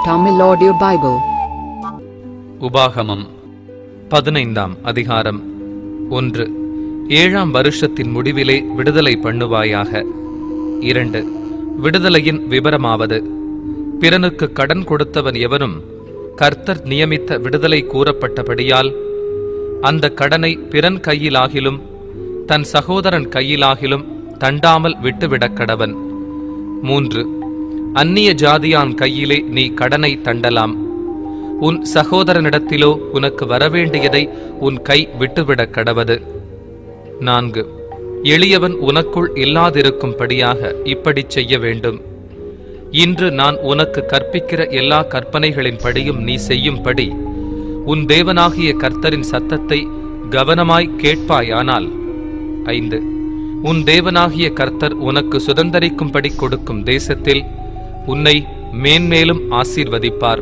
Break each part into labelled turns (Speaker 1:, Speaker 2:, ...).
Speaker 1: Tamil Audio Bible.
Speaker 2: உபாகமம் பதினைந்தாம் அதிகாரம் ஒன்று ஏழாம் வருஷத்தின் முடிவிலே விடுதலை பண்ணுவாயாக இரண்டு விடுதலையின் விபரமாவது பிறனுக்கு கடன் கொடுத்தவன் எவனும் கர்த்தர் நியமித்த விடுதலை கூறப்பட்டபடியால் அந்த கடனை பிறன் கையிலாகிலும் தன் சகோதரன் கையிலாகிலும் தண்டாமல் விட்டுவிடக் கடவன் மூன்று அந்நிய ஜாதியான் கையிலே நீ கடனை தண்டலாம் உன் சகோதரனிடத்திலோ உனக்கு வரவேண்டியதை உன் கை விட்டுவிடக் கடவது நான்கு எளியவன் உனக்குள் இல்லாதிருக்கும்படியாக இப்படிச் செய்ய வேண்டும் இன்று நான் உனக்கு கற்பிக்கிற எல்லா கற்பனைகளின்படியும் நீ செய்யும்படி உன் தேவனாகிய கர்த்தரின் சத்தத்தை கவனமாய் கேட்பாயானால் ஐந்து உன் தேவனாகிய கர்த்தர் உனக்கு சுதந்தரிக்கும்படி கொடுக்கும் தேசத்தில் உன்னை மேன்மேலும் ஆசீர்வதிப்பார்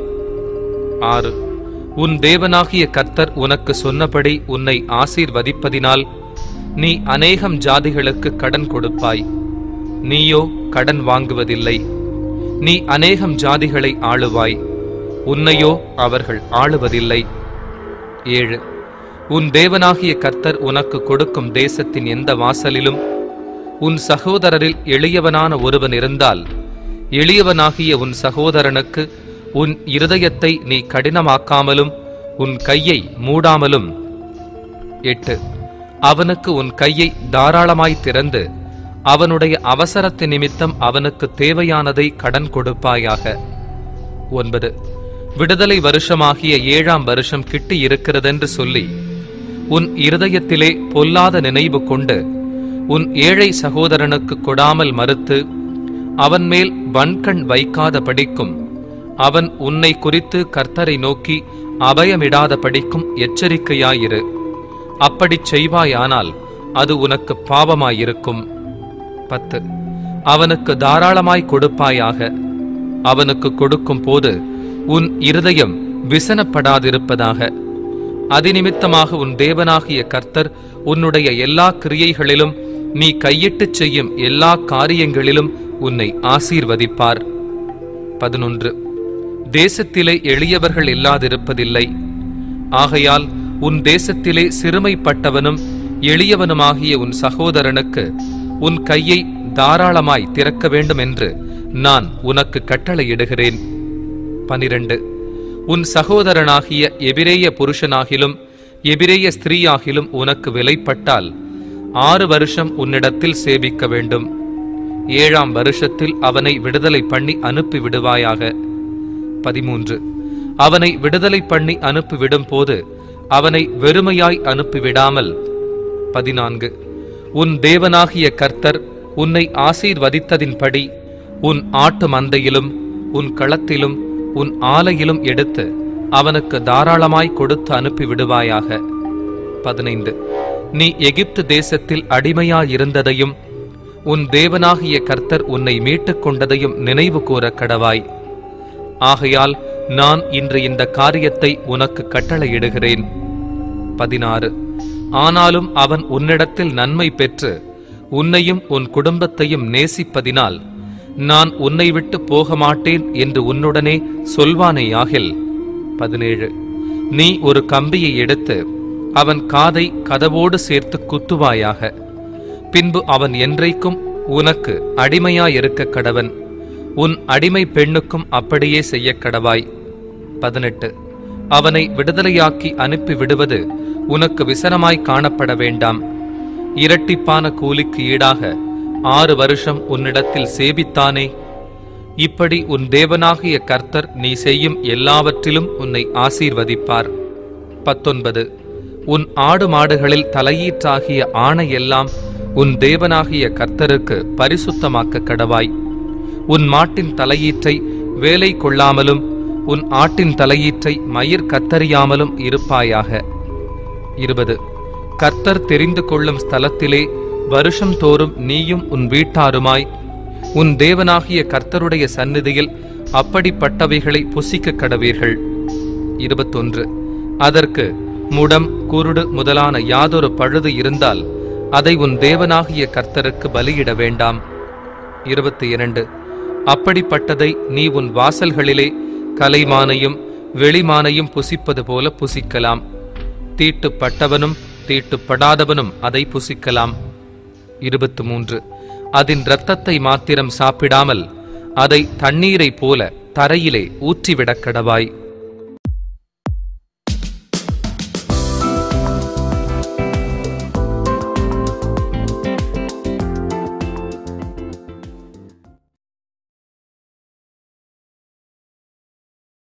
Speaker 2: ஆறு உன் தேவனாகிய கர்த்தர் உனக்கு சொன்னபடி உன்னை ஆசீர்வதிப்பதினால் நீ அநேகம் ஜாதிகளுக்கு கடன் கொடுப்பாய் நீயோ கடன் வாங்குவதில்லை நீ அநேகம் ஜாதிகளை ஆளுவாய் உன்னையோ அவர்கள் ஆளுவதில்லை ஏழு உன் தேவனாகிய கர்த்தர் உனக்கு கொடுக்கும் தேசத்தின் எந்த வாசலிலும் உன் சகோதரரில் எளியவனான ஒருவன் இருந்தால் எளியவனாகிய உன் சகோதரனுக்கு உன் இருதயத்தை நீ கடினமாக்காமலும் உன் கையை மூடாமலும் எட்டு அவனுக்கு உன் கையை தாராளமாய் திறந்து அவனுடைய அவசரத்து நிமித்தம் அவனுக்கு தேவையானதை கடன் கொடுப்பாயாக ஒன்பது விடுதலை வருஷமாகிய ஏழாம் வருஷம் கிட்டி இருக்கிறதென்று சொல்லி உன் இருதயத்திலே பொல்லாத நினைவு கொண்டு உன் ஏழை சகோதரனுக்கு கொடாமல் மறுத்து அவன் மேல் வன்கண் வைக்காத படிக்கும் அவன் உன்னை குறித்து கர்த்தரை நோக்கி அபயமிடாத படிக்கும் எச்சரிக்கையாயிரு அப்படிச் செய்வாயானால் அது உனக்கு பாவமாயிருக்கும் பத்து அவனுக்கு தாராளமாய் கொடுப்பாயாக அவனுக்கு கொடுக்கும் போது உன் இருதயம் விசனப்படாதிருப்பதாக அதிநிமித்தமாக உன் தேவனாகிய கர்த்தர் உன்னுடைய எல்லா கிரியைகளிலும் நீ கையிட்டுச் செய்யும் எல்லா காரியங்களிலும் உன்னை ஆசீர்வதிப்பார் பதினொன்று தேசத்திலே எளியவர்கள் இல்லாதிருப்பதில்லை ஆகையால் உன் தேசத்திலே சிறுமைப்பட்டவனும் எளியவனுமாகிய உன் சகோதரனுக்கு உன் கையை தாராளமாய் திறக்க வேண்டும் என்று நான் உனக்கு கட்டளையிடுகிறேன் பனிரெண்டு உன் சகோதரனாகிய எபிரேய புருஷனாகிலும் எபிரேய ஸ்திரீயாகிலும் உனக்கு விலைப்பட்டால் ஆறு வருஷம் உன்னிடத்தில் சேவிக்க வேண்டும் ஏழாம் வருஷத்தில் அவனை விடுதலை பண்ணி அனுப்பி விடுவாயாக பதிமூன்று அவனை விடுதலை பண்ணி அனுப்பிவிடும் போது அவனை வெறுமையாய் அனுப்பிவிடாமல் பதினான்கு உன் தேவனாகிய கர்த்தர் உன்னை ஆசீர்வதித்ததின்படி உன் ஆட்டு மந்தையிலும் உன் களத்திலும் உன் ஆலையிலும் எடுத்து அவனுக்கு தாராளமாய் கொடுத்து அனுப்பி விடுவாயாக பதினைந்து நீ எகிப்து தேசத்தில் அடிமையாயிருந்ததையும் உன் தேவனாகிய கர்த்தர் உன்னை மீட்டுக் கொண்டதையும் நினைவு கூற கடவாய் ஆகையால் நான் இன்று இந்த காரியத்தை உனக்கு கட்டளையிடுகிறேன் பதினாறு ஆனாலும் அவன் உன்னிடத்தில் நன்மை பெற்று உன்னையும் உன் குடும்பத்தையும் நேசிப்பதினால் நான் உன்னை விட்டு போக மாட்டேன் என்று உன்னுடனே சொல்வானேயாகில் பதினேழு நீ ஒரு கம்பியை எடுத்து அவன் காதை கதவோடு சேர்த்து குத்துவாயாக பின்பு அவன் என்றைக்கும் உனக்கு அடிமையாயிருக்க கடவன் உன் அடிமை பெண்ணுக்கும் அப்படியே செய்ய கடவாய் பதினெட்டு அவனை விடுதலையாக்கி அனுப்பி விடுவது உனக்கு விசனமாய் காணப்பட வேண்டாம் இரட்டிப்பான கூலிக்கு ஈடாக ஆறு வருஷம் உன்னிடத்தில் சேவித்தானே இப்படி உன் தேவனாகிய கர்த்தர் நீ செய்யும் எல்லாவற்றிலும் உன்னை ஆசீர்வதிப்பார் பத்தொன்பது உன் ஆடு மாடுகளில் தலையீற்றாகிய ஆணை எல்லாம் உன் தேவனாகிய கர்த்தருக்கு பரிசுத்தமாக்க கடவாய் உன் மாட்டின் தலையீற்றை வேலை கொள்ளாமலும் உன் ஆட்டின் தலையீற்றை மயிர் கத்தறியாமலும் இருப்பாயாக இருபது கர்த்தர் தெரிந்து கொள்ளும் ஸ்தலத்திலே வருஷம் தோறும் நீயும் உன் வீட்டாருமாய் உன் தேவனாகிய கர்த்தருடைய சந்நிதியில் அப்படிப்பட்டவைகளை புசிக்க கடவீர்கள் இருபத்தொன்று அதற்கு முடம் குருடு முதலான யாதொரு பழுது இருந்தால் அதை உன் தேவனாகிய கர்த்தருக்கு பலியிட வேண்டாம் இருபத்தி இரண்டு அப்படிப்பட்டதை நீ உன் வாசல்களிலே கலைமானையும் வெளிமானையும் புசிப்பது போல புசிக்கலாம் தீட்டுப்பட்டவனும் தீட்டுப்படாதவனும் அதை புசிக்கலாம் இருபத்து மூன்று அதன் இரத்தத்தை மாத்திரம் சாப்பிடாமல் அதை தண்ணீரைப் போல தரையிலே ஊற்றிவிடக் கடவாய்